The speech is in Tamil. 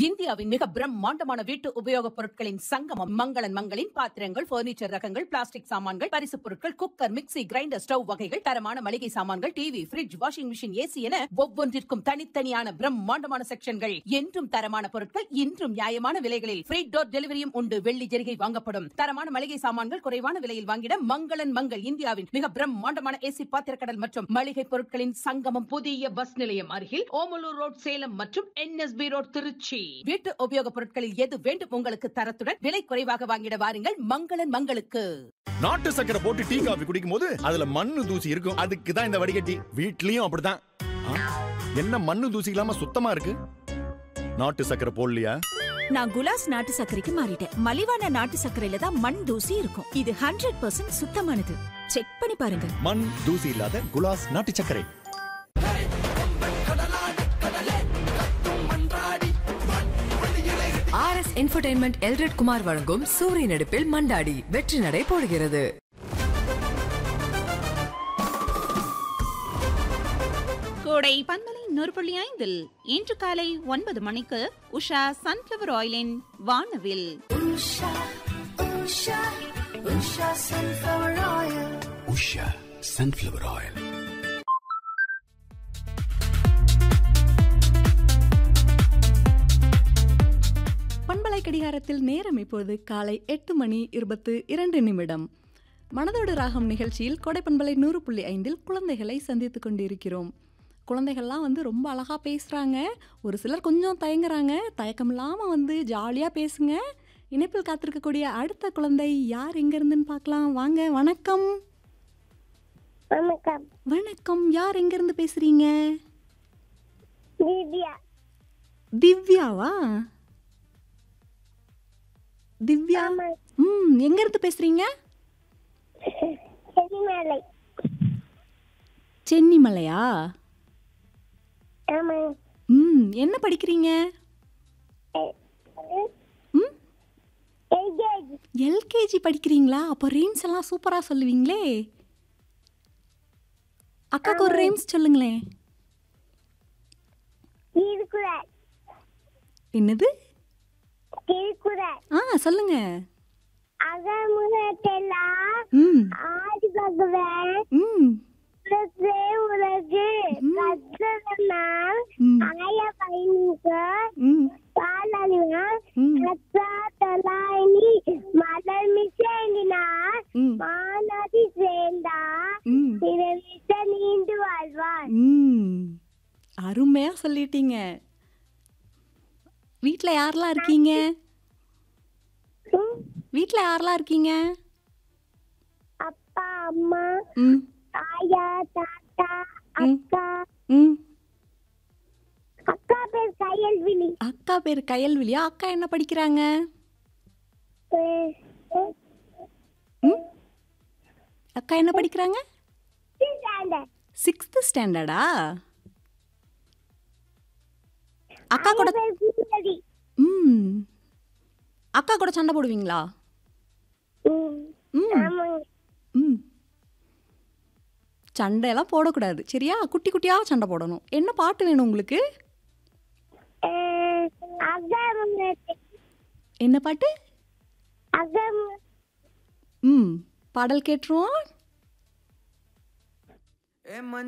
இந்தியாவின் மிக பிரம்மாண்டமான வீட்டு உபயோகப் பொருட்களின் சங்கமம் மங்களன் மங்களின் பாத்திரங்கள் பர்னிச்சர் ரகங்கள் பிளாஸ்டிக் சாமான்கள் பரிசுப் பொருட்கள் குக்கர் மிக்ஸி கிரைண்டர் ஸ்டவ் வகைகள் தரமான மளிகை சாமான்கள் TV fridge washing machine AC என ஒவ்வொன்றிற்கும் தனித்தனியான பிரம்மாண்டமான செக்ஷன்கள் என்றும் தரமான பொருட்கள் இன்றும் நியாயமான விலைகளில் ஃப்ரீ டோர் டெலிவரியும் உண்டு வெள்ளி ஜெரிகை வாங்கப்படும் தரமான மளிகை சாமான்கள் குறைவான விலையில் வாங்கிட மங்களன் மங்கள் இந்தியாவின் மிக பிரம்மாண்டமான ஏசி பாத்திரக்கடல் மற்றும் மளிகை பொருட்களின் சங்கமம் புதிய பஸ் நிலையம் அருகில் ஓமலூர் ரோட் சேலம் மற்றும் என்எஸ்பி ரோட் திருச்சி வீட்டு உபயோகப் பொருட்களில் எது வேண்டும் உங்களுக்கு தரத்துடன் விலை குறைவாக வாங்கிட வாருங்கள் மங்களன் மங்களுக்கு நாட்டு சக்கரை போட்டு டீ காபி குடிக்கும் போது அதுல மண்ணு தூசி இருக்கும் அதுக்கு தான் இந்த வடிகட்டி வீட்லயும் அப்படிதான் ஆ, என்ன மண்ணு தூசி இல்லாம சுத்தமா இருக்கு நாட்டு சக்கரை போடலையா நான் குலாஸ் நாட்டு சர்க்கரைக்கு மாறிட்டேன் மலிவான நாட்டு சர்க்கரையில தான் மண் தூசி இருக்கும் இது ஹண்ட்ரட் பர்சன்ட் சுத்தமானது செக் பண்ணி பாருங்க மண் தூசி இல்லாத குலாஸ் நாட்டு சர்க்கரை R S entertainment Elred Kumar வழங்கும் சூரிய நடிப்பில் மண்டாடி வெற்றி நடை போடுகிறது கோடை பன்மலை நூறு புள்ளி ஐந்தில் இன்று காலை ஒன்பது மணிக்கு உஷா சன்ஃப்ளவர் ஆயிலின் வானவில் உஷா சன்ஃப்ளவர் ஆயில் பண்பலை கடிகாரத்தில் நேரம் இப்பொழுது காலை எட்டு மணி இருபத்து இரண்டு நிமிடம் மனதோடு ராகம் நிகழ்ச்சியில் கொடைப்பண்பலை நூறு புள்ளி ஐந்தில் குழந்தைகளை சந்தித்து கொண்டிருக்கிறோம் குழந்தைகள்லாம் வந்து ரொம்ப அழகாக பேசுகிறாங்க ஒரு சிலர் கொஞ்சம் தயங்குறாங்க தயக்கம் இல்லாமல் வந்து ஜாலியாக பேசுங்க இணைப்பில் காத்திருக்கக்கூடிய அடுத்த குழந்தை யார் எங்கேருந்துன்னு பார்க்கலாம் வாங்க வணக்கம் வணக்கம் வணக்கம் யார் எங்கேருந்து பேசுகிறீங்க திவ்யா திவ்யாவா திவ்யா ஆமா ம் எங்கேருந்து பேசுகிறீங்க செடிமலை சென்னிமலையா ஆமா ம் என்ன படிக்கிறீங்க ம் எல்கேஜி எல்கேஜி படிக்கிறீங்களா அப்போ ரீம்ஸ் எல்லாம் சூப்பராக சொல்லுவீங்களே அக்காக்கு ஒரு ரீம்ஸ் சொல்லுங்களேன் திருக்குறள் என்னது திருக்குறள் ஆ சொல்லுங்க அகமுகத்தெல்லாம் ம் ஆதி பகவன் ம் உலகே உலகு கற்றதனால் ம். ஆய பயணிக்க ம் பாலறிவன் ம். கற்றா தலாயினி மலர் மிசேண்டினார் ம். மாநதி சேர்ந்தா ம் பிறவிட்ட நீண்டு வாழ்வார் ம் அருமையாக சொல்லிட்டீங்க வீட்டில் யாரெல்லாம் இருக்கீங்க ம். வீட்டில் யாரெல்லாம் இருக்கீங்க அப்பா அம்மா ம் ஆயா தாத்தா அக்கா ம் அக்கா பேர் கயல்விழி அக்கா பேர் கயல்விழியா அக்கா என்ன படிக்கிறாங்க அஹ், அஹ், ம் அக்கா என்ன படிக்கிறாங்க standard. சிக்ஸ்த்து ஸ்டாண்டர்டா அக்கா கூட பேர் பூங்கொடி. ம் அக்கா கூட சண்டை போடுவீங்களா ம், ம் ஆமாங்க. ம் சண்டையெல்லாம் போடக்கூடாது சரியா குட்டி குட்டியாக சண்டை போடணும் என்ன பாட்டு வேணும் உங்களுக்கு அஹ், அகமுகத்தே- என்ன பாட்டு அகமு- ம் பாடல் கேட்டுருவோம்